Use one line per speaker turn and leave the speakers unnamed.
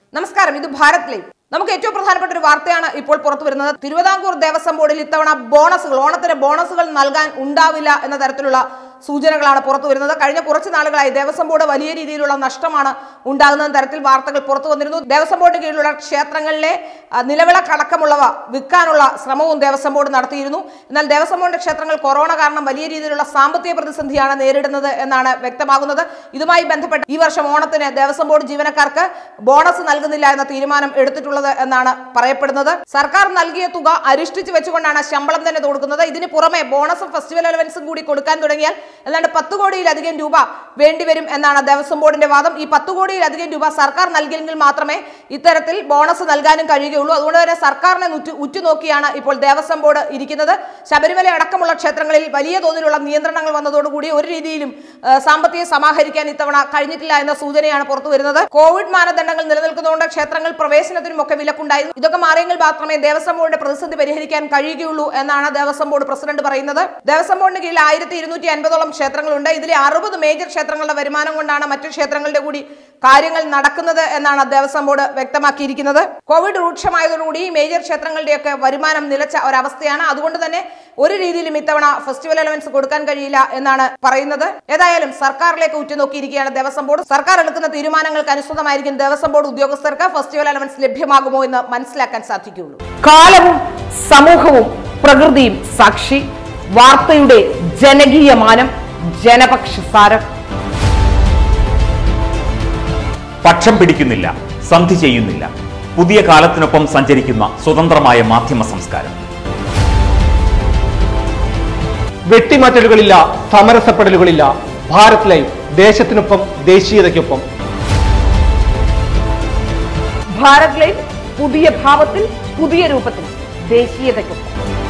നമസ്കാരം ഇത് ഭാരത് ലൈവ് നമുക്ക് ഏറ്റവും പ്രധാനപ്പെട്ട ഒരു വാർത്തയാണ് ഇപ്പോൾ പുറത്തു വരുന്നത് തിരുവിതാംകൂർ ദേവസ്വം ബോർഡിൽ ഇത്തവണ ബോണസുകൾ ഓണത്തിന് ബോണസുകൾ നൽകാൻ ഉണ്ടാവില്ല എന്ന തരത്തിലുള്ള സൂചനകളാണ് പുറത്തു വരുന്നത് കഴിഞ്ഞ കുറച്ച് നാളുകളായി ദേവസ്വം ബോർഡ് വലിയ രീതിയിലുള്ള നഷ്ടമാണ് ഉണ്ടാകുന്ന തരത്തിൽ വാർത്തകൾ പുറത്തു വന്നിരുന്നു ദേവസ്വം ബോർഡിന് കീഴിലുള്ള ക്ഷേത്രങ്ങളിലെ ആ, നിലവിളക്കടക്കമുള്ളവ വിൽക്കാനുള്ള ശ്രമവും ദേവസ്വം ബോർഡ് നടത്തിയിരുന്നു എന്നാൽ ദേവസ്വം ബോർഡിന്റെ ക്ഷേത്രങ്ങൾ കൊറോണ കാരണം വലിയ രീതിയിലുള്ള സാമ്പത്തിക പ്രതിസന്ധിയാണ് നേരിടുന്നത് എന്നാണ് വ്യക്തമാകുന്നത് ഇതുമായി ബന്ധപ്പെട്ട് ഈ വർഷം ഓണത്തിന് ദേവസ്വം ബോർഡ് ജീവനക്കാർക്ക് ബോണസ് നൽകുന്നില്ല എന്ന തീരുമാനം എടുത്തിട്ടുള്ളത് എന്നാണ് പറയപ്പെടുന്നത് സർക്കാർ നൽകിയ തുക അരിഷ്ടിച്ച് വെച്ചുകൊണ്ടാണ് ശമ്പളം തന്നെ കൊടുക്കുന്നത് ഇതിന് പുറമെ ബോണസും ഫെസ്റ്റിവൽ അലവൻസും കൂടി കൊടുക്കാൻ തുടങ്ങിയാൽ ഏതാണ്ട് പത്ത് കോടിയിലധികം രൂപ വേണ്ടിവരും എന്നാണ് ദേവസ്വം ബോർഡിന്റെ വാദം ഈ പത്ത് കോടിയിലധികം രൂപ സർക്കാർ നൽകിയെങ്കിൽ മാത്രമേ ഇത്തരത്തിൽ ബോണസ് നൽകാനും കഴിയുകയുള്ളൂ അതുകൊണ്ട് തന്നെ സർക്കാരിനെ ഉറ്റു ഉറ്റുനോക്കിയാണ് ഇപ്പോൾ ദേവസ്വം ബോർഡ് ഇരിക്കുന്നത് ശബരിമല അടക്കമുള്ള ക്ഷേത്രങ്ങളിൽ വലിയ തോതിലുള്ള നിയന്ത്രണങ്ങൾ വന്നതോടുകൂടി ഒരു രീതിയിലും ആ, സാമ്പത്തികം സമാഹരിക്കാൻ ഇത്തവണ കഴിഞ്ഞിട്ടില്ല എന്ന സൂചനയാണ് പുറത്തു വരുന്നത് കോവിഡ് മാനദണ്ഡങ്ങൾ നിലനിൽക്കുന്നതുകൊണ്ട് ക്ഷേത്രങ്ങൾ പ്രവേശനത്തിനും ഒക്കെ വിലക്കുണ്ടായിരുന്നു ഇതൊക്കെ മാറിയെങ്കിൽ മാത്രമേ ദേവസ്വം ബോർഡിന്റെ പ്രതിസന്ധി പരിഹരിക്കാൻ കഴിയുകയുള്ളൂ എന്നാണ് ദേവസ്വം ബോർഡ് പ്രസിഡന്റ് പറയുന്നത് ദേവസ്വം ബോർഡിന് കീഴിൽ ആയിരത്തി ഇരുന്നൂറ്റി അൻപതോളം ക്ഷേത്രങ്ങളുണ്ട് ഇതിലെ അറുപത് മേജർ ക്ഷേത്രങ്ങളുടെ വരുമാനം കൊണ്ടാണ് മറ്റു ക്ഷേത്രങ്ങളുടെ കൂടി കാര്യങ്ങൾ നടക്കുന്നത് എന്നാണ് ദേവസ്വം ബോർഡ് വ്യക്തമാക്കിയിരിക്കുന്നത് കോവിഡ് രൂക്ഷമായതോടുകൂടി ഈ മേജർ ക്ഷേത്രങ്ങളുടെയൊക്കെ വരുമാനം നിലച്ച ഒരവസ്ഥയാണ് അതുകൊണ്ട് തന്നെ ഒരു രീതിയിലും ഇത്തവണ ഫെസ്റ്റിവൽ അലവൻസ് കൊടുക്കാൻ കഴിയില്ല എന്നാണ് പറയുന്നത് ഏതായാലും സർക്കാരിലേക്ക് ഉറ്റുനോക്കിയിരിക്കുകയാണ് ദേവസ്വം ബോർഡ് സർക്കാർ എടുക്കുന്ന തീരുമാനങ്ങൾക്ക് അനുസൃതമായിരിക്കും ദേവസ്വം ബോർഡ് ഉദ്യോഗസ്ഥർക്ക് ഫെസ്റ്റിവൽ അലവൻസ് ലഭ്യമാകുമോ എന്ന് മനസ്സിലാക്കാൻ സാധിക്കുകയുള്ളൂ കാലവും സമൂഹവും പ്രകൃതിയും സാക്ഷി വാർത്തയുടെ ജനകീയ മാനം ജനപക്ഷസാരം
പക്ഷം പിടിക്കുന്നില്ല സന്ധി ചെയ്യുന്നില്ല പുതിയ കാലത്തിനൊപ്പം സഞ്ചരിക്കുന്ന സ്വതന്ത്രമായ മാധ്യമ സംസ്കാരം
വെട്ടിമാറ്റലുകളില്ല സമരസപ്പെടലുകളില്ല ഭാരത് ലൈവ് ദേശത്തിനൊപ്പം ദേശീയതയ്ക്കൊപ്പം
ഭാരത് ലൈവ് പുതിയ ഭാവത്തിൽ പുതിയ രൂപത്തിൽ ദേശീയതയ്ക്കൊപ്പം